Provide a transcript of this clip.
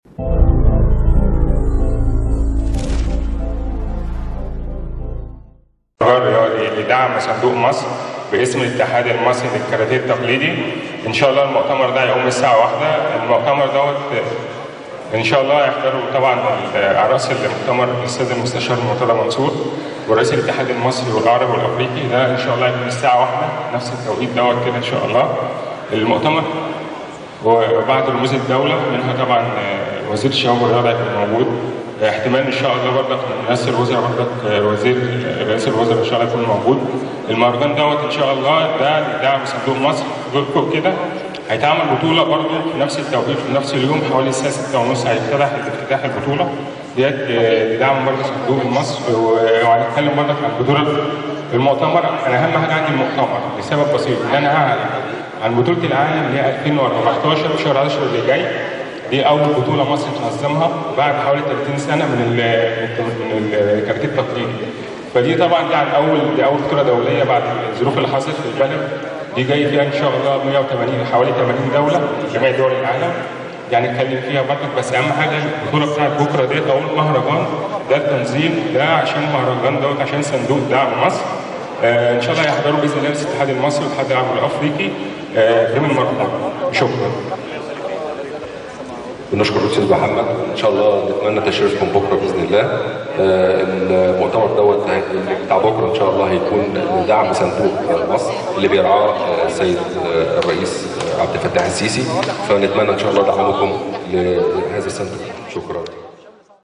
الرياضي لدعم صندوق مصر باسم الاتحاد المصري للكاراتيه التقليدي ان شاء الله المؤتمر ده هيقوم الساعه واحدة المؤتمر دوت ان شاء الله يحضروا طبعا على راس المؤتمر الاستاذ المستشار مرتضى منصور ورئيس الاتحاد المصري والعربي والافريقي ده ان شاء الله يكون الساعه واحدة نفس التوقيت دوت كده ان شاء الله المؤتمر وبعض رموز الدوله منها طبعا وزير الشباب والرياضه هيكون موجود احتمال ان شاء الله برضك رئيس الوزراء برضك وزير رئيس الوزراء ان شاء الله يكون موجود المهرجان دوت ان شاء الله ده لدعم صندوق مصر جولكم كده هيتعمل بطولة برضه في نفس التوقيت في نفس اليوم حوالي الساعة 6 ونص هيفتتح افتتاح البطولة ديت لدعم برضه صندوق مصر وهنتكلم برضه عن بطولة المؤتمر انا اهم حاجة عندي المؤتمر لسبب بسيط ان انا هعلن عن بطولة العالم اللي هي 2014 في شهر 10 اللي جاي دي أول بطولة مصر تنظمها بعد حوالي 30 سنة من ال من الكاراتيه التقليدي. فدي طبعا دي عن أول دي أول بطولة دولية بعد الظروف اللي حصلت في البلد دي جاي فيها إن شاء الله 180 حوالي 80 دولة جميع دول العالم يعني نتكلم فيها برضك بس أهم حاجة البطولة بتاعت بكرة ديت أول مهرجان ده التنظيم ده عشان المهرجان دوت عشان صندوق دعم مصر آه ان شاء الله يحضروا باذن الله الاتحاد المصري والاتحاد العربي الافريقي آه ضمن المرحله شكرا بنشكر الاستاذ محمد ان شاء الله نتمنى تشريفكم بكره باذن الله آه المؤتمر دوت بتاع بكره ان شاء الله هيكون دعم صندوق مصر اللي بيرعاه السيد الرئيس عبد الفتاح السيسي فنتمنى ان شاء الله دعمكم لهذا الصندوق شكرا